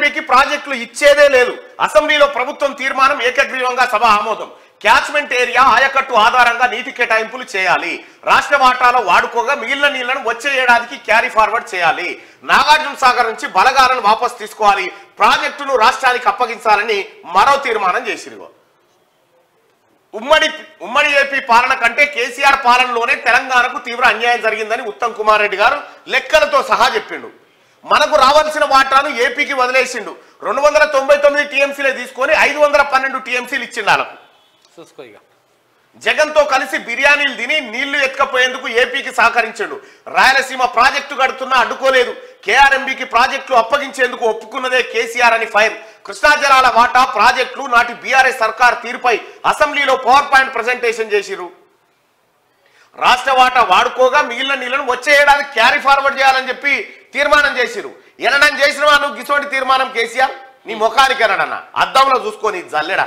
కేఆర్ఎంబికి ప్రాజెక్టులు ఇచ్చేదే లేదు అసెంబ్లీలో ప్రభుత్వం తీర్మానం ఏకగ్రీవంగా సభ ఆమోదం క్యాచ్మెంట్ ఏరియా ఆయకట్టు ఆధారంగా నీటి కేటాయింపులు చేయాలి రాష్ట్ర వాటాలో వాడుకోగా మిగిలిన నీళ్లను వచ్చే ఏడాదికి క్యారీ ఫార్వర్డ్ చేయాలి నాగార్జున సాగర్ నుంచి బలగాలను వాపసు తీసుకోవాలి ప్రాజెక్టును రాష్ట్రానికి అప్పగించాలని మరో తీర్మానం చేసిరు ఉమ్మడి ఉమ్మడి ఏపీ పాలన కంటే కేసీఆర్ పాలనలోనే తెలంగాణకు తీవ్ర అన్యాయం జరిగిందని ఉత్తమ్ కుమార్ రెడ్డి గారు లెక్కలతో సహా చెప్పిండు మనకు రావాల్సిన వాటాను ఏపీకి వదిలేసిండు రెండు వందల తొంభై తొమ్మిది టీఎంసీలే తీసుకొని ఐదు వందల పన్నెండు టీఎంసీలు ఇచ్చిండు వాళ్ళకు చూసుకో ఇక జగన్తో కలిసి బిర్యానీలు తిని నీళ్లు ఎత్తుకపోయేందుకు ఏపీకి సహకరించాడు రాయలసీమ ప్రాజెక్టు కడుతున్నా అడ్డుకోలేదు కేఆర్ఎంబికి ప్రాజెక్టులు అప్పగించేందుకు ఒప్పుకున్నదే కేసీఆర్ అని ఫైర్ కృష్ణా జలాల వాటా ప్రాజెక్టులు నాటి బీఆర్ఎస్ సర్కార్ తీరుపై అసెంబ్లీలో పవర్ పాయింట్ ప్రజెంటేషన్ చేసిరు రాష్ట్ర వాటా వాడుకోగా మిగిలిన నీళ్లను వచ్చే ఏడాది క్యారీ ఫార్వర్డ్ చేయాలని చెప్పి తీర్మానం చేసిరు ఎనడం చేసిన వాళ్ళు గిసోటి తీర్మానం కేసీఆర్ నీ ముఖానికి ఎనడన్న అద్దంలో చూసుకొని జల్లెడా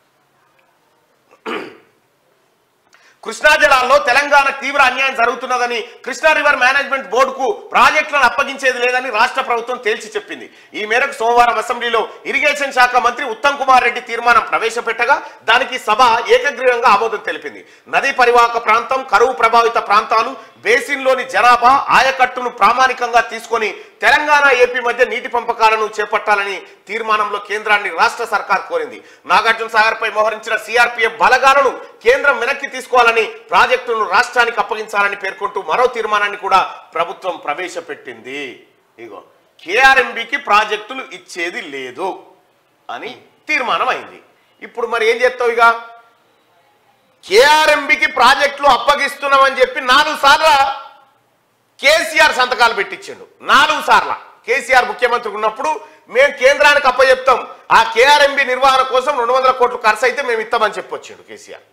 కృష్ణా జలాల్లో తెలంగాణ తీవ్ర అన్యాయం జరుగుతున్నదని కృష్ణా రివర్ మేనేజ్మెంట్ బోర్డుకు ప్రాజెక్టులను అప్పగించేది లేదని రాష్ట్ర ప్రభుత్వం తేల్చి చెప్పింది ఈ మేరకు సోమవారం అసెంబ్లీలో ఇరిగేషన్ శాఖ మంత్రి ఉత్తమ్ కుమార్ రెడ్డి తీర్మానం ప్రవేశపెట్టగా దానికి సభ ఏకగ్రీవంగా ఆమోదం తెలిపింది నదీ పరివాహక ప్రాంతం కరువు ప్రభావిత ప్రాంతాలు బేసిన్లోని జనాభా ఆయకట్టును ప్రామాణికంగా తీసుకొని తెలంగాణ ఏపీ మధ్య నీటి పంపకాలను చేపట్టాలని తీర్మానంలో కేంద్రాన్ని రాష్ట్ర సర్కార్ కోరింది నాగార్జున సాగర్ పై మోహరించిన సిఆర్పిఎఫ్ బలగాలను కేంద్రం వెనక్కి తీసుకోవాలని ప్రాజెక్టును రాష్ట్రానికి అప్పగించాలని పేర్కొంటూ మరో తీర్మానాన్ని కూడా ప్రభుత్వం ప్రవేశపెట్టింది ఇగో కేఆర్ఎంబికి ప్రాజెక్టులు ఇచ్చేది లేదు అని తీర్మానం అయింది ఇప్పుడు మరి ఏం చేస్తావు ఇక కేఆర్ఎంబికి ప్రాజెక్టులు అప్పగిస్తున్నామని చెప్పి నాలుగు సార్లు కేసీఆర్ సంతకాలు పెట్టించిండు నాలుగు సార్ల కేసీఆర్ ముఖ్యమంత్రి ఉన్నప్పుడు మేము కేంద్రానికి అప్పచెప్తాం ఆ కేఆర్ఎంబి నిర్వహణ కోసం రెండు వందల కోట్లు ఖర్చు అయితే మేము ఇస్తామని చెప్పొచ్చిండు కేసీఆర్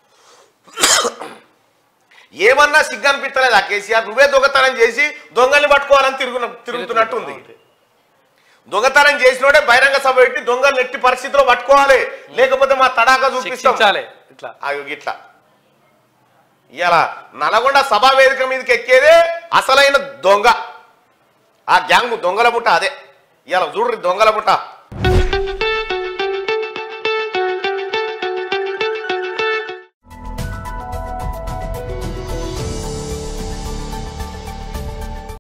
ఏమన్నా సిగ్గు అనిపించలేదు ఆ కేసీఆర్ నువ్వే దొంగతనం చేసి దొంగల్ని పట్టుకోవాలని తిరుగున తిరుగుతున్నట్టుంది దొంగతనం చేసినోడే బహిరంగ సభ పెట్టి దొంగలు ఎట్టి పరిస్థితిలో పట్టుకోవాలి లేకపోతే మా తడాక చూపిస్తాం శిక్షించాలి ఇట్లా అయ్యో గిట్లా ఇలా నల్గొండ సభా వేదిక మీదకి ఎక్కేదే అసలైన దొంగ ఆ గ్యాంగ్ దొంగల ముఠ అదే ఇలా చూడ్రి దొంగల ముఠ